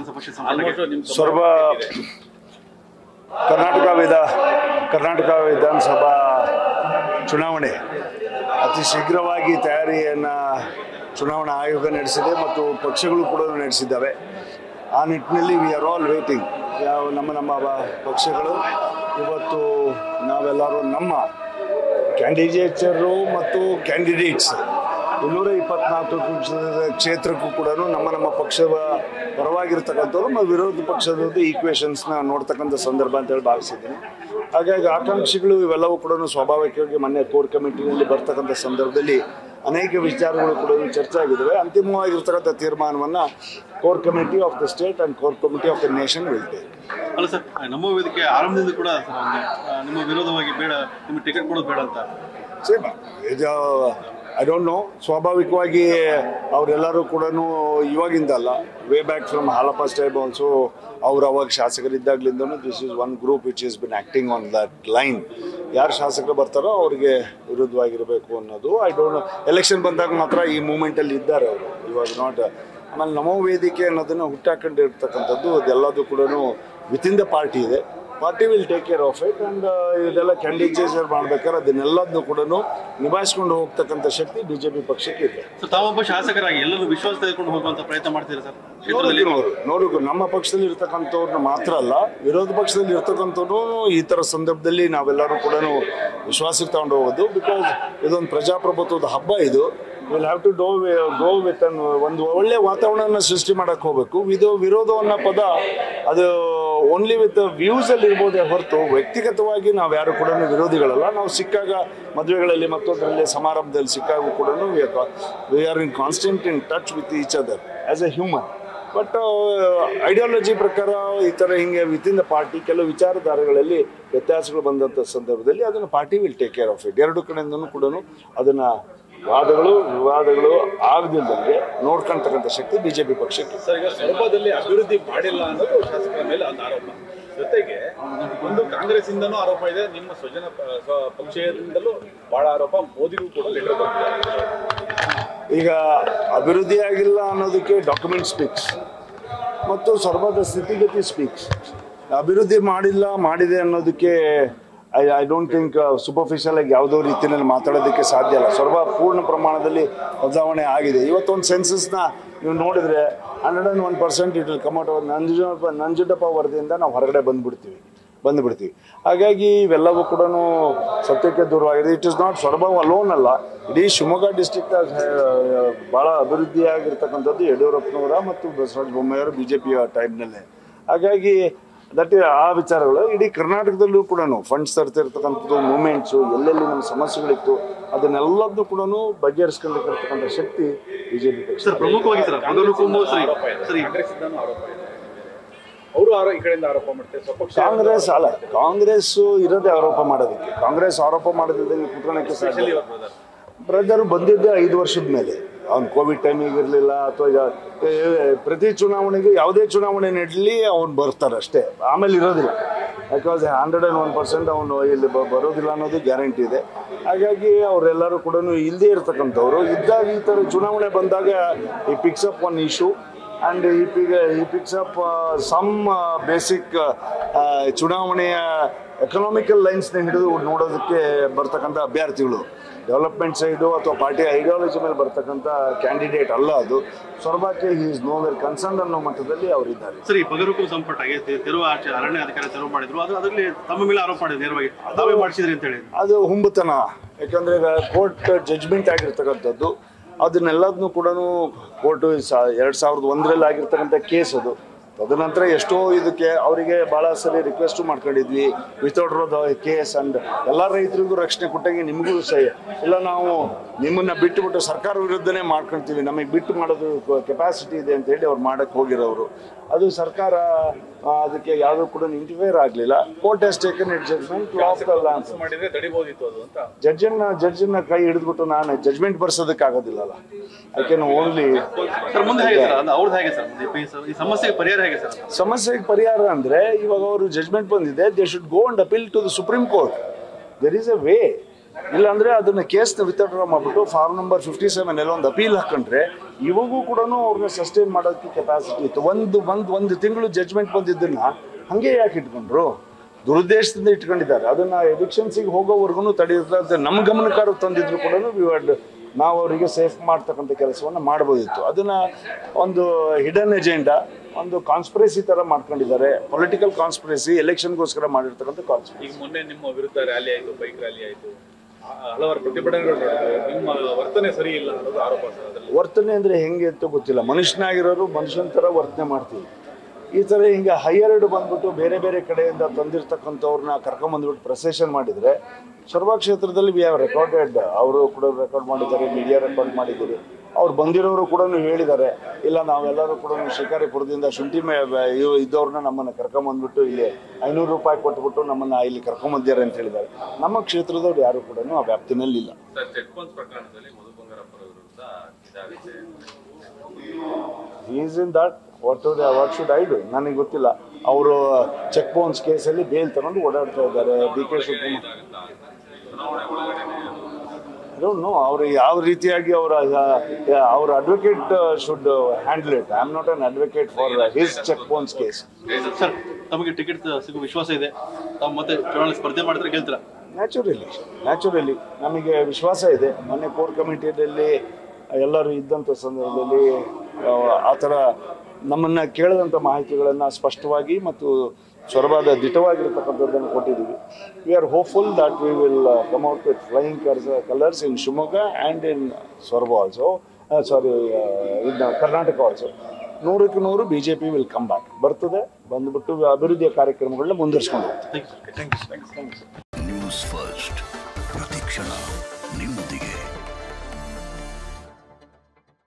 ಪಕ್ಷ ಸಂಪರ್ಕ ಸೊರಬ ಕರ್ನಾಟಕ ವಿಧ ಕರ್ನಾಟಕ ವಿಧಾನಸಭಾ ಚುನಾವಣೆ ಅತಿ ಶೀಘ್ರವಾಗಿ ತಯಾರಿಯನ್ನು ಚುನಾವಣಾ ಆಯೋಗ ನಡೆಸಿದೆ ಮತ್ತು ಪಕ್ಷಗಳು ಕೂಡ ನಡೆಸಿದ್ದಾವೆ ಆ ನಿಟ್ಟಿನಲ್ಲಿ ವಿ ಆರ್ ಆಲ್ ವೇಟಿಂಗ್ ಯಾವ ನಮ್ಮ ನಮ್ಮ ಬ- ಪಕ್ಷಗಳು ಇವತ್ತು ನಾವೆಲ್ಲರೂ ನಮ್ಮ ಕ್ಯಾಂಡಿಡೇಚರು ಮತ್ತು ಕ್ಯಾಂಡಿಡೇಟ್ಸ್ ಇನ್ನೂರ ಇಪ್ಪತ್ನಾಲ್ಕು ಕ್ಷೇತ್ರದ ಕ್ಷೇತ್ರಕ್ಕೂ ಕೂಡ ನಮ್ಮ ನಮ್ಮ ಪಕ್ಷದ ಪರವಾಗಿರ್ತಕ್ಕಂಥವ್ರು ಮತ್ತು ವಿರೋಧ ಪಕ್ಷದ ಈಕ್ವೇಷನ್ಸ್ನ ನೋಡ್ತಕ್ಕಂಥ ಸಂದರ್ಭ ಅಂತ ಹೇಳಿ ಭಾವಿಸಿದ್ದೀನಿ ಹಾಗಾಗಿ ಆಕಾಂಕ್ಷಿಗಳು ಇವೆಲ್ಲವೂ ಕೂಡ ಸ್ವಾಭಾವಿಕವಾಗಿ ಮೊನ್ನೆ ಕೋರ್ ಕಮಿಟಿನಲ್ಲಿ ಬರ್ತಕ್ಕಂಥ ಸಂದರ್ಭದಲ್ಲಿ ಅನೇಕ ವಿಚಾರಗಳು ಕೂಡ ಚರ್ಚೆ ಆಗಿದ್ದಾವೆ ಅಂತಿಮವಾಗಿರ್ತಕ್ಕಂಥ ತೀರ್ಮಾನವನ್ನು core committee of the state and core committee of the nation will ಅಲ್ಲ ಸರ್ ನಮ್ಮ ವೇದಿಕೆ ಆರಂಭದಿಂದ ಕೂಡ ಸರ್ ಒಂದು ಆ, ನಿಮ್ಮ ವಿರೋಧವಾಗಿ ಬೇಡ ನಿಮಗೆ ಟಿಕೆಟ್ ಕೊಡೋದು ಬೇಡ ಅಂತ ಸೇಮ್ ಇದು ಐ ಡೋಂಟ್ ನೋ ಸ್ವಾಭಾವಿಕವಾಗಿ ಅವರೆಲ್ಲರೂ ಕೂಡ ಇವಾಗಿಂದ ಅಲ್ಲ ವೇ ಬ್ಯಾಕ್ ಫ್ರಮ್ ಹಾಲಪ್ಪ ಸ್ಟೈಬ್ ಆಲ್ಸೋ ಅವ್ರು ಅವಾಗ ಶಾಸಕರಿದ್ದಾಗ್ಲಿಂದನೂ this is one group which is been acting on that line ಯಾರು ಶಾಸಕರು ಬರ್ತಾರೋ ಅವ್ರಿಗೆ ವಿರುದ್ಧವಾಗಿರಬೇಕು ಅನ್ನೋದು ಐ ಡೋಂಟ್ ಎಲೆಕ್ಷನ್ ಬಂದಾಗ ಮಾತ್ರ ಈ ಮೂಮೆಂಟಲ್ಲಿ ಇದ್ದಾರೆ ಅವರು ಇವಾಗ ನಾಟ್ ಆಮೇಲೆ ನಮೋ ವೇದಿಕೆ ಅನ್ನೋದನ್ನು ಹುಟ್ಟಾಕೊಂಡಿರ್ತಕ್ಕಂಥದ್ದು ಅದೆಲ್ಲದೂ ಕೂಡ ವಿತಿನ್ ದ ಪಾರ್ಟಿ ಇದೆ party will take care of it and ಇದೆಲ್ಲ ಕ್ಯಾಂಡಿಡೇಚರ್ ಮಾಡ್ಬೇಕಾದ್ರೆ ಅದನ್ನೆಲ್ಲದನ್ನು ಕೂಡ ನಿಭಾಯಿಸ್ಕೊಂಡು ಹೋಗ್ತಕ್ಕಂಥ ಶಕ್ತಿ ಬಿಜೆಪಿ ಪಕ್ಷಕ್ಕೆ ಇದೆ ಸೊ ತಾವೊಬ್ಬ ಶಾಸಕರಾಗಿ ಎಲ್ಲರೂ ವಿಶ್ವಾಸ ತೆಗೆದುಕೊಂಡು ಹೋಗುವಂತ ಪ್ರಯತ್ನ ಮಾಡ್ತೀರಾ ಸರ್ ಕ್ಷೇತ್ರದಲ್ಲಿ ನೋಡಬೇಕು ನೋಡಬೇಕು ನಮ್ಮ ಪಕ್ಷದಲ್ಲಿ ಇರ್ತಕ್ಕಂಥವ್ರನ್ನ ಮಾತ್ರ ಅಲ್ಲ ವಿರೋಧ ಪಕ್ಷದಲ್ಲಿ ಇರ್ತಕ್ಕಂಥವ್ರು ಈ ಥರ ಸಂದರ್ಭದಲ್ಲಿ ನಾವೆಲ್ಲರೂ ಕೂಡ ವಿಶ್ವಾಸಕ್ಕೆ ತಗೊಂಡು ಹೋಗೋದು ಬಿಕಾಸ್ ಇದೊಂದು ಪ್ರಜಾಪ್ರಭುತ್ವದ ಹಬ್ಬ ಇದು will have to do go with an ಒಂದು ಒಳ್ಳೆ ವಾತಾವರಣನ ಸೃಷ್ಟಿ ಮಾಡಕ್ಕೆ ಹೋಗಬೇಕು ಇದು ವಿರೋಧ ಅನ್ನೋ ಪದ ಅದು ಓನ್ಲಿ ವಿತ್ ವ್ಯೂಸ್ ಅಲ್ಲಿ ಇರ್ಬೋದೇ ಹೊರತು ವ್ಯಕ್ತಿಗತವಾಗಿ ನಾವು ಯಾರು ಕೂಡ ವಿರೋಧಿಗಳಲ್ಲ ನಾವು ಸಿಕ್ಕಾಗ ಮದುವೆಗಳಲ್ಲಿ ಮತ್ತೊಂದರಲ್ಲಿ ಸಮಾರಂಭದಲ್ಲಿ ಸಿಕ್ಕಾಗ ಕೂಡ we are in constant in touch with each other as a human but ideology ಪ್ರಕಾರ ಈ ಥರ ಹಿಂಗೆ ವಿತಿನ್ ದ ಪಾರ್ಟಿ ಕೆಲವು ವಿಚಾರಧಾರೆಗಳಲ್ಲಿ ವ್ಯತ್ಯಾಸಗಳು ಬಂದಂಥ ಸಂದರ್ಭದಲ್ಲಿ ಅದನ್ನು party will take care of it ಎರಡು ಕಡೆಯಿಂದನೂ ಕೂಡ ಅದನ್ನು ವಾದಗಳು ವಿವಾದಗಳು ಆಗದಿದ್ದಂಗೆ ನೋಡ್ಕೊಳ್ತಕ್ಕಂಥ ಶಕ್ತಿ ಬಿಜೆಪಿ ಪಕ್ಷಕ್ಕೆ ಸರ್ ಈಗ ಸ್ವರೂಪದಲ್ಲಿ ಅಭಿವೃದ್ಧಿ ಮಾಡಿಲ್ಲ ಅನ್ನೋದು ಶಾಸಕರ ಮೇಲೆ ಒಂದು ಆರೋಪ ಜೊತೆಗೆ ಒಂದು ಕಾಂಗ್ರೆಸ್ ಇಂದನೂ ಆರೋಪ ಇದೆ ನಿಮ್ಮ ಸ್ವಜನ ಪ- ಸ್ವ- ಪಕ್ಷದಿಂದಲೂ ಬಹಳ ಆರೋಪ ಮೋದಿಗೂ ಕೂಡ ಲೆಟರ್ ಬಂದಿದೆ ಈಗ ಅಭಿವೃದ್ಧಿ ಆಗಿಲ್ಲ ಅನ್ನೋದಕ್ಕೆ ಡಾಕ್ಯುಮೆಂಟ್ ಸ್ಪೀಕ್ಸ್ ಮತ್ತು ಸರ್ವದ ಸ್ಥಿತಿಗತಿ ಸ್ಪೀಕ್ಸ್ ಅಭಿವೃದ್ಧಿ ಮಾಡಿಲ್ಲ ಮಾಡಿದೆ ಅನ್ನೋದಕ್ಕೆ I I don't think superficial ಆಗಿ ಯಾವುದೋ ರೀತಿಯಲ್ಲಿ ಮಾತಾಡೋದಕ್ಕೆ ಸಾಧ್ಯ ಇಲ್ಲ ಸರ್ವ ಪೂರ್ಣ ಪ್ರಮಾಣದಲ್ಲಿ ಬದಲಾವಣೆ ಆಗಿದೆ ಇವತ್ತೊಂದು ಸೆನ್ಸಸ್ನ ನೀವು ನೋಡಿದ್ರೆ hundred and one percent it will come out Nanjundappa Nanjundappa ವರದಿಯಿಂದ ನಾವು ಹೊರಗಡೆ ಬಂದ್ಬಿಡ್ತೀವಿ ಬಂದುಬಿಡ್ತೀವಿ ಹಾಗಾಗಿ ಇವೆಲ್ಲವೂ ಕೂಡ ಸತ್ಯಕ್ಕೆ ದೂರವಾಗಿದೆ it is not Soraba alone ಅಲ್ಲ ಇಡೀ ಶಿವಮೊಗ್ಗ ಡಿಸ್ಟಿಕ್ ಭಾಳ ಅಭಿವೃದ್ಧಿಯಾಗಿರ್ತಕ್ಕಂಥದ್ದು ಯಡಿಯೂರಪ್ಪನವರ ಮತ್ತು ಬಸವರಾಜ ಬೊಮ್ಮಾಯಿಯವರ ಬಿ ಜೆ ಪಿಯ ಟೈಮ್ನಲ್ಲೇ ಹಾಗಾಗಿ ದಟ್ ಆ ವಿಚಾರಗಳು ಇಡೀ ಕರ್ನಾಟಕದಲ್ಲೂ ಕೂಡ ಫಂಡ್ಸ್ ತರ್ತಿರ್ತಕ್ಕಂಥದ್ದು ಮೂಮೆಂಟ್ಸು ಎಲ್ಲೆಲ್ಲಿ ನಮ್ಮ ಸಮಸ್ಯೆಗಳಿತ್ತು ಅದನ್ನೆಲ್ಲದನ್ನು ಕೂಡ ಬಗೆಹರಿಸ್ಕೊಂಡಿರ್ತಕ್ಕಂಥ ಶಕ್ತಿ ಬಿ ಜೆ ಪಿ ಪಕ್ಷ ಸರ್ ಪ್ರಮುಖವಾಗಿ ಸರ್ ಮೊದಲು ಕುಂಭ ಸರಿ ಆರೋಪ ಇದೆ ಸರಿ ಕಾಂಗ್ರೆಸ್ ಇಂದನೂ ಆರೋಪ ಇದೆ ಅವರು ಆರೋ ಈ ಕಡೆಯಿಂದ ಆರೋಪ ಮಾಡ್ತಾರೆ ಸ್ವಪಕ್ಷ ಕಾಂಗ್ರೆಸ್ ಅಲ್ಲ ಕಾಂಗ್ರೆಸ್ ಇರೋದೇ ಆರೋಪ ಮಾಡೋದಕ್ಕೆ ಕಾಂಗ್ರೆಸ್ ಆರೋಪ ಮಾಡೋದಿದ್ದಂಗೆ ಕುತ್ಕೊಳ್ಳೋಕ್ಕೆ ಸಾಧ್ಯ ಬ್ರದರ್ ಬಂದಿದ್ದೆ ಐದು ವರ್ಷದ ಮೇಲೆ ಅವ್ನು ಕೋವಿಡ್ ಟೈಮಿಗೆ ಇರಲಿಲ್ಲ ಅಥವಾ ಈಗ ಏ, ಪ್ರತಿ ಚುನಾವಣೆಗೂ ಯಾವುದೇ ಚುನಾವಣೆ ನಡಲಿ ಅವ್ನು ಬರ್ತಾರೆ ಅಷ್ಟೇ ಆಮೇಲೆ ಇರೋದಿಲ್ಲ ಯಾಕಂದ್ರೆ ಹಂಡ್ರೆಡ್ ಆ್ಯಂಡ್ ಒನ್ ಪರ್ಸೆಂಟ್ ಅವನು ಇಲ್ಲಿ ಬ- ಬರೋದಿಲ್ಲ ಅನ್ನೋದು ಗ್ಯಾರಂಟಿ ಇದೆ ಹಾಗಾಗಿ ಅವರೆಲ್ಲರೂ ಕೂಡ ಇಲ್ಲದೇ ಇರ್ತಕ್ಕಂಥವ್ರು ಇದ್ದಾಗ ಈ ಥರ ಚುನಾವಣೆ ಬಂದಾಗ ಈ picks up one issue and ಈ ಪಿಗ್ ಈ ಪಿಕ್ಸ್ ಅಪ್ ಸಮ್ ಬೇಸಿಕ್ ಚುನಾವಣೆಯ ಎಕನಾಮಿಕಲ್ ಲೈನ್ಸ್ನ ಹಿಡಿದು ನೋಡೋದಕ್ಕೆ ಬರ್ತಕ್ಕಂಥ ಅಭ್ಯರ್ಥಿಗಳು ಡೆವಲಪ್ಮೆಂಟ್ ಸೈಡು ಅಥವಾ ಪಾರ್ಟಿ ಐಡಿಯಾಲಜಿ ಮೇಲೆ ಬರ್ತಕ್ಕಂಥ ಕ್ಯಾಂಡಿಡೇಟ್ ಅಲ್ಲ ಅದು ಸೊರಬಾಕೆ he is no where concern ಅನ್ನೋ ಮಟ್ಟದಲ್ಲಿ ಅವರಿದ್ದಾರೆ ಸರಿ ಪಗರುಕು ಸಂಪಟ್ಟಾಗೆ ತೆ- ತೆರವು ಆಚೆ ಅರಣ್ಯ ಅಧಿಕಾರಿ ತೆರವು ಮಾಡಿದ್ರು ಅದು ಅದರಲ್ಲಿ ತಮ್ಮ ಮೇಲೆ ಆರೋಪ ಮಾಡಿದ್ರು ನೇರವಾಗಿ ತಾವೇ ಮಾಡಿಸಿದ್ರಿ ಅಂತ ಹೇಳಿ ಅದು ಹುಂಬತನ ಯಾಕಂದ್ರೆ ಈಗ ಕೋರ್ಟ್ ಜಡ್ಜ್ಮೆಂಟ್ ಆಗಿರ್ತಕ್ಕಂಥದ್ದು ಅದನ್ನೆಲ್ಲದನ್ನು ಕೂಡ ಕೋರ್ಟು ಎರಡು ಸಾವಿರದ ಒಂದರಲ್ಲಿ ಆಗಿರ್ತಕ್ಕಂಥ ಕೇಸ್ ಅದು ತದನಂತರ ಎಷ್ಟೋ ಇದಕ್ಕೆ ಅವರಿಗೆ ಭಾಳ ಸರಿ ರಿಕ್ವೆಸ್ಟು ಮಾಡ್ಕೊಂಡಿದ್ವಿ ವಿತೌಟ್ ರೋದ ಕೇಸ್ ಅಂಡ್ ಎಲ್ಲ ರೈತರಿಗೂ ರಕ್ಷಣೆ ಕೊಟ್ಟಂಗೆ ನಿಮಗೂ ಸಹ ಇಲ್ಲ ನಾವು ನಿಮ್ಮನ್ನ ಬಿಟ್ಟುಬಿಟ್ಟು ಸರ್ಕಾರ ವಿರುದ್ಧನೇ ಮಾಡ್ಕೊಳ್ತೀವಿ ನಮಗೆ ಬಿಟ್ಟು ಮಾಡೋದು ಕೆಪಾಸಿಟಿ ಇದೆ ಅಂತ ಹೇಳಿ ಅವ್ರು ಮಾಡಕ್ಕೆ ಹೋಗಿರೋರು ಅದು ಸರ್ಕಾರ ಆ, ಅದಕ್ಕೆ ಯಾವುದೂ ಕೂಡ ಇಂಟಿಫೇರ್ ಆಗಲಿಲ್ಲ court has taken it judgment of the land ಮಾಡಿದ್ರೆ ತಡಿಬಹುದಿತ್ತು ಅದು ಅಂತ ಜಡ್ಜನ್ನ ಜಡ್ಜನ್ನ ಕೈ ಹಿಡಿದ್ಬಿಟ್ಟು ನಾನು ಜಡ್ಜ್ಮೆಂಟ್ ಬರ್ಸೋದಕ್ಕೆ ಆಗೋದಿಲ್ಲಲ್ಲ ಐ ಕ್ಯಾನ್ ಓನ್ಲಿ ಸರ್ ಮುಂದೆ ಹೇಗೆ ಸರ್ ಅದು ಅವ್ರದ್ದು ಹೇಗೆ ಸರ್ ಮುಂದೆ ಈ ಸ- ಈ ಸಮಸ್ಯೆಗೆ ಪರಿಹಾರ ಹೇಗೆ ಸರ್ ಸಮಸ್ಯೆಗೆ ಪರಿಹಾರ ಅಂದ್ರೆ ಇವಾಗ ಅವರು ಜಡ್ಜ್ಮೆಂಟ್ ಬಂದಿದೆ they should go and appeal to the supreme court there is a way ಇಲ್ಲಾಂದ್ರೆ ಅದನ್ನ ಕೇಸ್ನ ವಿತ್ಡ್ರಾ ಮಾಡ್ಬಿಟ್ಟು ಫಾರ್ಮ್ ನಂಬರ್ ಫಿಫ್ಟಿ ಸೆವೆನ್ ಎಲ್ಲ ಒಂದು ಅಪೀಲ್ ಹಾಕೊಂಡ್ರೆ ಇವಾಗೂ ಕೂಡ ಅವ್ರನ್ನ ಸಸ್ಟೈನ್ ಮಾಡೋದಕ್ಕೆ ಕೆಪಾಸಿಟಿ ಇತ್ತು ಒಂದು ಒಂದು ಒಂದು ತಿಂಗಳು ಜಜ್ಮೆಂಟ್ ಬಂದಿದ್ದನ್ನ ಹಂಗೆ ಯಾಕೆ ಇಟ್ಕೊಂಡ್ರು ದುರುದ್ದೇಶದಿಂದ ಇಟ್ಕೊಂಡಿದ್ದಾರೆ ಅದನ್ನ ಎವಿಕ್ಷನ್ಸಿಗೆ ಹೋಗೋವರೆಗೂ ತಡೆಯುತ್ತೆ ನಮ್ಮ ಗಮನಕಾರ ತಂದಿದ್ರು ಕೂಡ ನಾವು ಅವರಿಗೆ ಸೇಫ್ ಮಾಡ್ತಕ್ಕಂಥ ಕೆಲಸವನ್ನು ಮಾಡ್ಬೋದಿತ್ತು ಅದನ್ನ ಒಂದು ಹಿಡನ್ ಎಜೆಂಡಾ ಒಂದು ಕಾನ್ಸ್ಪಿರಸಿ ತರ ಮಾಡ್ಕೊಂಡಿದ್ದಾರೆ ಪೊಲಿಟಿಕಲ್ ಕಾನ್ಸ್ಪಿರಸಿ ಎಲೆಕ್ಷನ್ಗೋಸ್ಕರ ಮಾಡಿರ್ತಕ್ಕಂಥ ಕಾನ್ಸ್ಪಿರಸಿ ಈಗ ಮೊನ್ನೆ ನಿಮ್ಮ ವಿರುದ್ಧ ರ್ಯಾಲಿ ಆಯ್ತು ಬೈಕ್ ರ್ಯಾಲಿ ಆಯ್ತು ಆ, ಹಲವಾರು ಪ್ರತಿಭಟನೆಗಳು ನಡೆದವು ನಿಮ್ಮ ವರ್ತನೆ ಸರಿ ಇಲ್ಲ ಅನ್ನೋದು ಆರೋಪ ಸರ್ ಅದರಲ್ಲಿ ವರ್ತನೆ ಅಂದ್ರೆ ಹೆಂಗೆ ಅಂತ ಗೊತ್ತಿಲ್ಲ ಮನುಷ್ಯನಾಗಿರೋರು ಮನುಷ್ಯನ ಥರ ವರ್ತನೆ ಮಾಡ್ತೀವಿ ಈ ಥರ ಹಿಂಗೆ ಹೈಯರ್ಡ್ ಬಂದ್ಬಿಟ್ಟು ಬೇರೆ ಬೇರೆ ಕಡೆಯಿಂದ ತಂದಿರ್ತಕ್ಕಂಥವ್ರನ್ನ ಕರ್ಕೊಂಬಂದ್ಬಿಟ್ಟು ಪ್ರೊಸೆಷನ್ ಮಾಡಿದರೆ ಶರ್ವಾ ಕ್ಷೇತ್ರದಲ್ಲಿ ವಿ ಹ್ಯಾವ್ ರೆಕಾರ್ಡೆಡ್ ಅವರು ಕೂಡ ರೆಕಾರ್ಡ್ ಮಾಡಿದ್ದಾರೆ ಮೀಡಿಯಾ ರೆಕಾರ್ಡ್ ಮಾಡಿದ್ದೀರಿ ಅವ್ರು ಬಂದಿರೋರು ಕೂಡ ಹೇಳಿದ್ದಾರೆ ಇಲ್ಲ ನಾವೆಲ್ಲರೂ ಕೂಡ ಶಿಕಾರಿಪುರದಿಂದ ಶುಂಠಿ ಮೇ ಇವ್- ಇದ್ದವ್ರನ್ನ ನಮ್ಮನ್ನು ಕರ್ಕೊಂಬಂದ್ಬಿಟ್ಟು ಇಲ್ಲಿ ಐನೂರು ರೂಪಾಯಿ ಕೊಟ್ಬಿಟ್ಟು ನಮ್ಮನ್ನು ಇಲ್ಲಿ ಕರ್ಕೊಂಬಂದಿದ್ದಾರೆ ಅಂತ ಹೇಳಿದ್ದಾರೆ ನಮ್ಮ ಕ್ಷೇತ್ರದವ್ರು ಯಾರು ಕೂಡ ಆ ವ್ಯಾಪ್ತಿನಲ್ಲಿ ಇಲ್ಲ ಸರ್ ಚೆಕ್ ಪೋಸ್ಟ್ ಪ್ರಕರಣದಲ್ಲಿ ಮಧು ಬಂಗಾರಪ್ಪರ ವಿರುದ್ಧ ಇದಾಗುತ್ತೆ is in that what what should I do ನನಗೆ ಗೊತ್ತಿಲ್ಲ ಅವರು ಚೆಕ್ ಬೌನ್ಸ್ ಕೇಸಲ್ಲಿ ಬೇಲ್ ತಗೊಂಡು ಓಡಾಡ್ತಾ ಇದ್ದಾರೆ ಡಿ ಕೆ ಶಿವಕುಮಾರ್ ಇದಾಗುತ್ತಾ ಅಂತ ಚುನಾವಣೆ ಒಳಗಡೆನೆ ಡೋಂಟ್ ನೋ ಅವರು ಯಾವ ರೀತಿಯಾಗಿ ಅವರ ಅವ್ರ advocate should handle it I am not an advocate for his cheque bounce case sir ತಮಗೆ ಟಿಕೆಟ್ ಸಿಗುವ ವಿಶ್ವಾಸ ಇದೆ ತಾವು ಮತ್ತೆ ಚುನಾವಣೆ ಸ್ಪರ್ಧೆ ಮಾಡಿದ್ರೆ ಗೆಲ್ತೀರಾ ನ್ಯಾಚುರಲಿ ನ್ಯಾಚುರಲಿ ನಮಗೆ ವಿಶ್ವಾಸ ಇದೆ ಮೊನ್ನೆ ಕೋರ್ ಕಮಿಟಿಯಲ್ಲಿ ಎಲ್ಲರೂ ಇದ್ದಂಥ ಸಂದರ್ಭದಲ್ಲಿ ಆ, ಆ ಥರ ನಮ್ಮನ್ನು ಕೇಳಿದಂಥ ಮಾಹಿತಿಗಳನ್ನು ಸ್ಪಷ್ಟವಾಗಿ ಮತ್ತು ಸೊರಬಾದ ದಿಟವಾಗಿರ್ತಕ್ಕಂಥದ್ದನ್ನು ಕೊಟ್ಟಿದ್ದೀವಿ we are hopeful that we will come out with flying colours in Shivamogga and in Soraba also sorry in Karnataka also ನೂರಕ್ಕೆ ನೂರು B J P will come back ಬರ್ತದೆ ಬಂದ್ಬಿಟ್ಟು ಅಭಿವೃದ್ಧಿಯ ಕಾರ್ಯಕ್ರಮಗಳನ್ನ ಮುಂದುವರ್ಸ್ಕೊಂಡು ಹೋಗ್ತದೆ thank you sir thank you news first ಪ್ರತಿಕ್ಷಣ